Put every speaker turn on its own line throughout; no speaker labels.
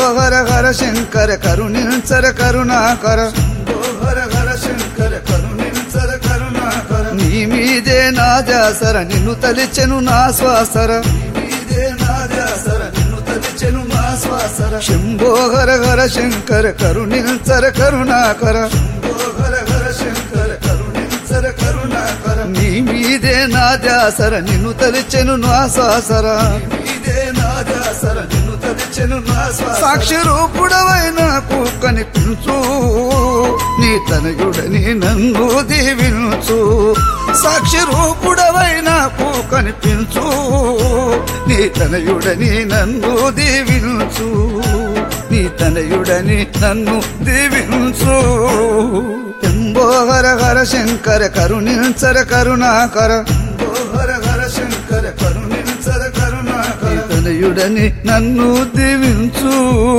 హర హర శంకర కరుణించర కరుణాకర శంభో హర హర శంకర కరుణించర కరుణాకర నీ మీదే నా జాసర నిన్ను తలిచెను నా శ్వాసర నీ మీదే నా జాసర నిన్ను తలిచెను నా శ్వాసర శంభో హర హర శంకర కరుణించర కరుణాకర శంభో హర హర శంకర కరుణించర కరుణాకర నీ మీదే నా జాసర నిన్ను తలిచెను నా శ్వాసర మీదే నా జాసర నిన్ను తలిచెను నా శ్వాసర సాక్షి రూపుడవైన కనిపించు నీ తనయుడని నన్ను దీవించు సాక్షి రూపుడవైన కనిపించు నీ తనయుడని నన్ను దీవించు నీ తనయుడని నన్ను దీవించు ఎంబో హర హర శంకర కరుణించర కరుణాకర ఎంబో హర హర శంకర కరుణించర కరుణాకర నీ తనయుడని నన్ను దీవించు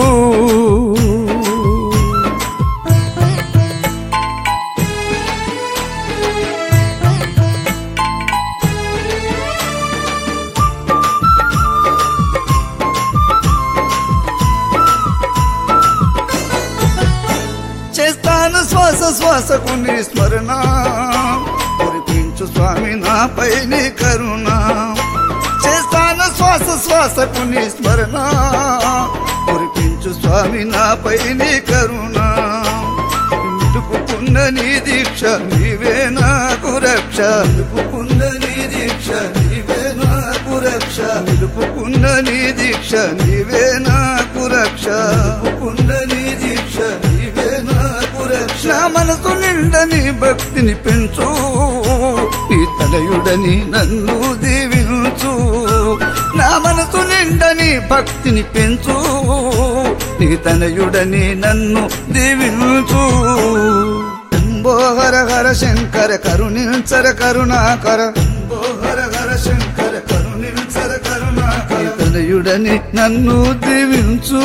చేస్తాను శ్వాస శ్వాసకు నీ స్మరణ కురిపించు స్వామి నాపై నీ కరుణ చేస్తాను శ్వాస శ్వాసకు నీ స్మరణ కురిపించు స్వామి నాపై నీ కరుణ నిలుపుకున్న నీ దీక్ష నీవే నాకు రక్ష నిలుపుకున్న నీ దీక్ష నీవే నాకు రక్ష నిలుపుకున్న నీ దీక్ష నీవే నాకు రక్ష నిలుపుకున్న నీ దీక్ష నీవే నాకు రక్ష నా మనసు నిండని భక్తిని పెంచు నీ తలయుడని నన్ను దీవించు నా మనసు నిండని భక్తిని పెంచు నీ తనయుడని నన్ను దీవించు ఎంబో హర హర శంకర కరుణించర కరుణాకర ఎంబో హర హర శంకర కరుణించర కరుణాకర నీ తనయుడని నన్ను దీవించు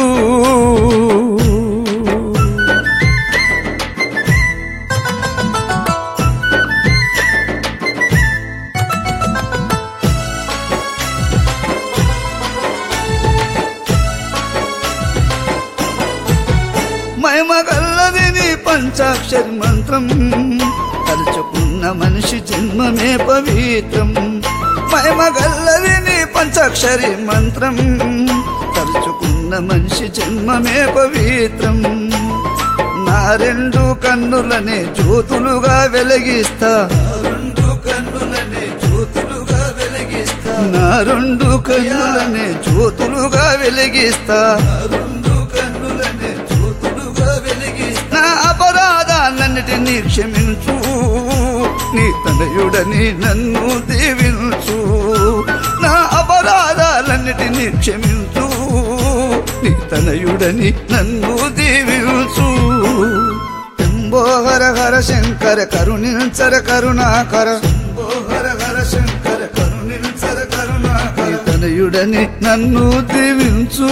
మహిమగల్లది నీ పంచాక్షరి మంత్రం తలుచుకున్న మనిషి జన్మమే పవిత్రం మహిమగల్లది నీ పంచాక్షరి మంత్రం తలుచుకున్న మనిషి జన్మమే పవిత్రం నా రెండు కన్నులనే జ్యోతులుగా వెలిగిస్తా రెండు కన్నులనే జ్యోతులుగా వెలిగిస్తా నా రెండు కన్నులనే జ్యోతులుగా వెలిగిస్తా రెండు కన్నులనే జ్యోతులుగా వెలిగిస్తా నా అపరాధాలన్నిటినీ క్షమించు నీ తనయుడని నన్ను దీవించు నా అపరాధాలన్నిటినీ క్షమించు నీ తనయుడని నన్ను దీవించు ఎంబో హర హర శంకర కరుణించర కరుణాకర ఎంబో హర హర శంకర కరుణించర కరుణాకర నీ తనయుడని నన్ను దీవించు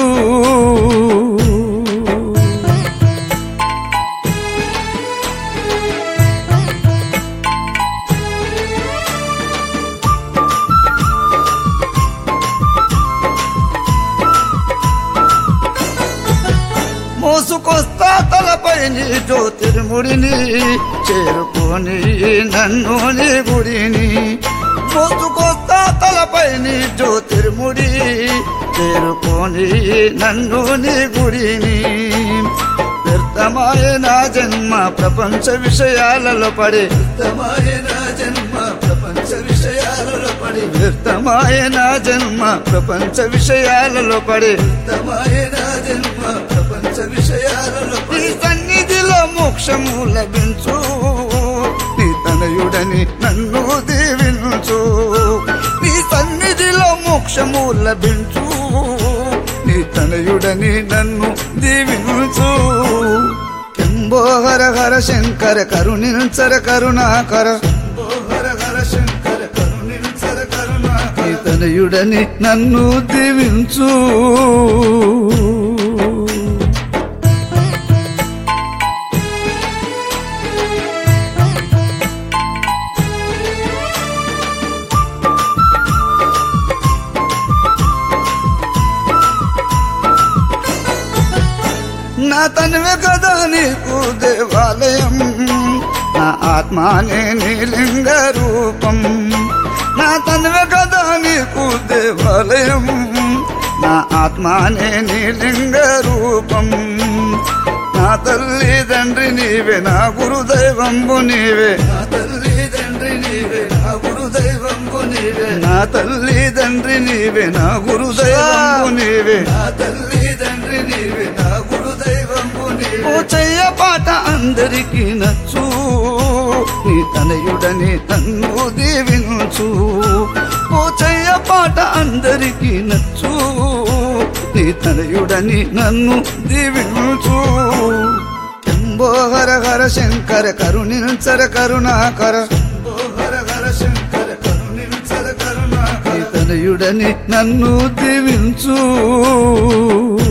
మోసుకొస్తా తలపై నీ జ్యోతిర్ముడిని చేరుకొని నన్ను నీ గుడిని మోసుకొస్తా తలపై నీ జ్యోతిర్ముడి చేరుకొని నన్ను నీ గుడిని వ్యర్థమాయ నా జన్మ ప్రపంచ విషయాలలో పడి వ్యర్థమాయ నా జన్మ ప్రపంచ విషయాలలో పడి వ్యర్థమాయ నా జన్మ ప్రపంచ విషయాలలో పడి వ్యర్థమాయ నా జన్మ ప్రపంచ విషయాలలో పడి సన్నిధిలో మోక్షము లభించు నీ తనయుడని నన్ను దీవించు నీ సన్నిధిలో మోక్షము లభించు నీ తనయుడని నన్ను దీవించు ఎంబో హర హర శంకర కరుణించర కరుణాకర ఎంబో హర హర శంకర కరుణించర కరుణాకర నీ తనయుడని నన్ను దీవించు నా తనువే కదా నీకు దేవాలయం నా ఆత్మానే నీలింగ రూపం నా తనువే కదా నీకు దేవాలయం నా ఆత్మానే నీలింగ రూపం నా తల్లి తండ్రి నీవే నా గురుదైవంబు నీవే నా తల్లి తండ్రి నీవే నా గురుదైవంబు నీవే నా తల్లి తండ్రి నీవే నా గురుదైవంబు నీవే నా తల్లి తండ్రి నీవే నా గురుదైవంబు నీవే ఓ చెయ్య పాట అందరికీ నచ్చు నీ తనయుడని నన్ను దీవించు ఓ చెయ్య పాట అందరికీ నచ్చు నీ తనయుడని నన్ను దీవించు శంభో హర హర శంకర కరుణించర కరుణాకర శంభో హర హర శంకర కరుణించర కరుణాకర నీ తనయుడని నన్ను దీవించు